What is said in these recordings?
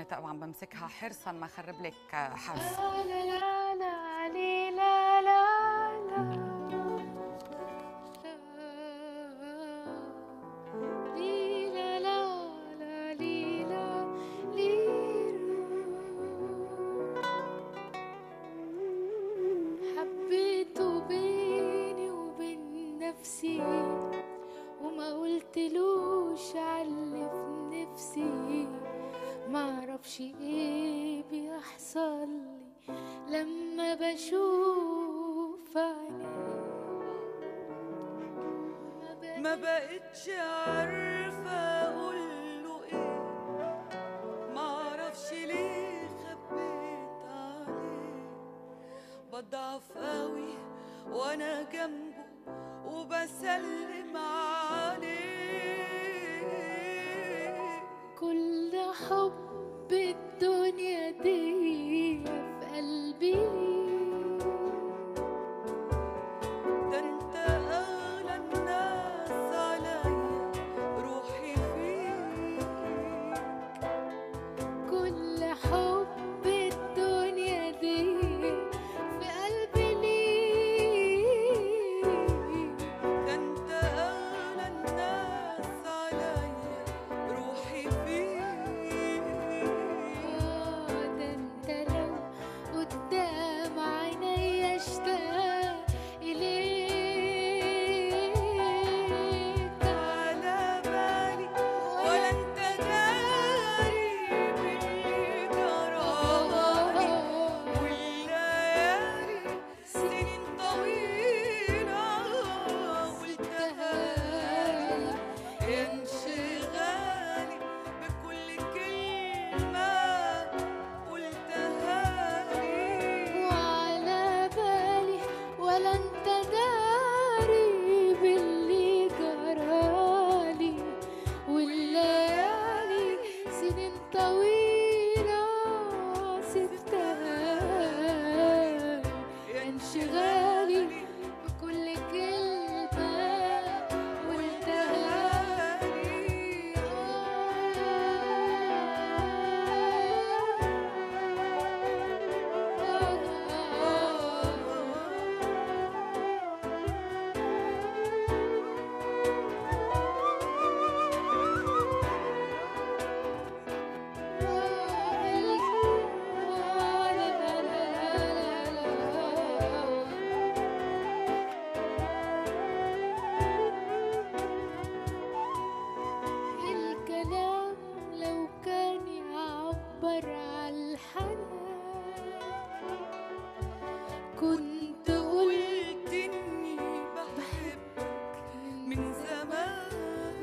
طبعا بمسكها حرصا ما خرب لك حظ لا لا لا لا لي لا لا لا لي لا لا لا لي لا لي حبيته بيني وبين نفسي وما قلتلوش عاللي في نفسي معرفش ايه بيحصل لي لما بشوف عينيه ما بقتش عارفة أقول له إيه معرفش ليه خبيت عليه بضعف قوي وأنا جنبه وبسلم عليه كل حب الدنيا دي في قلبي ليك ده انت اغلى الناس عليا روحي فيك كل حب الدنيا دي في قلبي ليك ده انت اغلى الناس عليا روحي فيك آه، ده انت لو قدام عيني اشتاق اليك على بالي ولا انت داري باللي جرالي والليالي سنين طويلة والتهالي انشغالي بكل كلمة قلتها لي وعلى بالي ولا انت داري باللي جرالي والليالي سنين طويلة سبتها انشغالي بكل كلمة قلتها الكلام لو كان يعبر عن الحنان كنت قلت قلت اني بحبك من زمان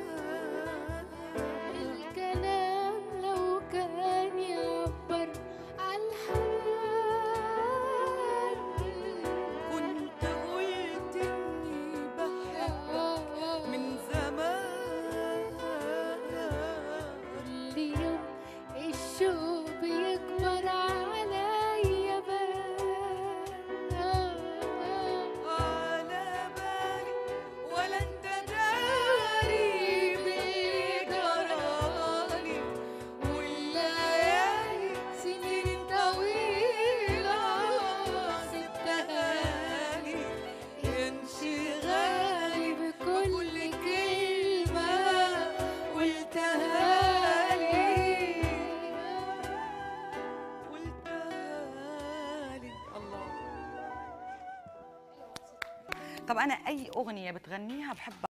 الكلام لو كان يعبر عن الحنان كنت قلت اني بحبك من زمان كل يوم الشوق بيكبر عليا بال على بالي ولا انت داري باللي جرالي والليالي سنين طويلة سبتها لي انشغالي بكل كلمة قلتها لي قلتها لي الله طب انا اي اغنيه بتغنيها بحبها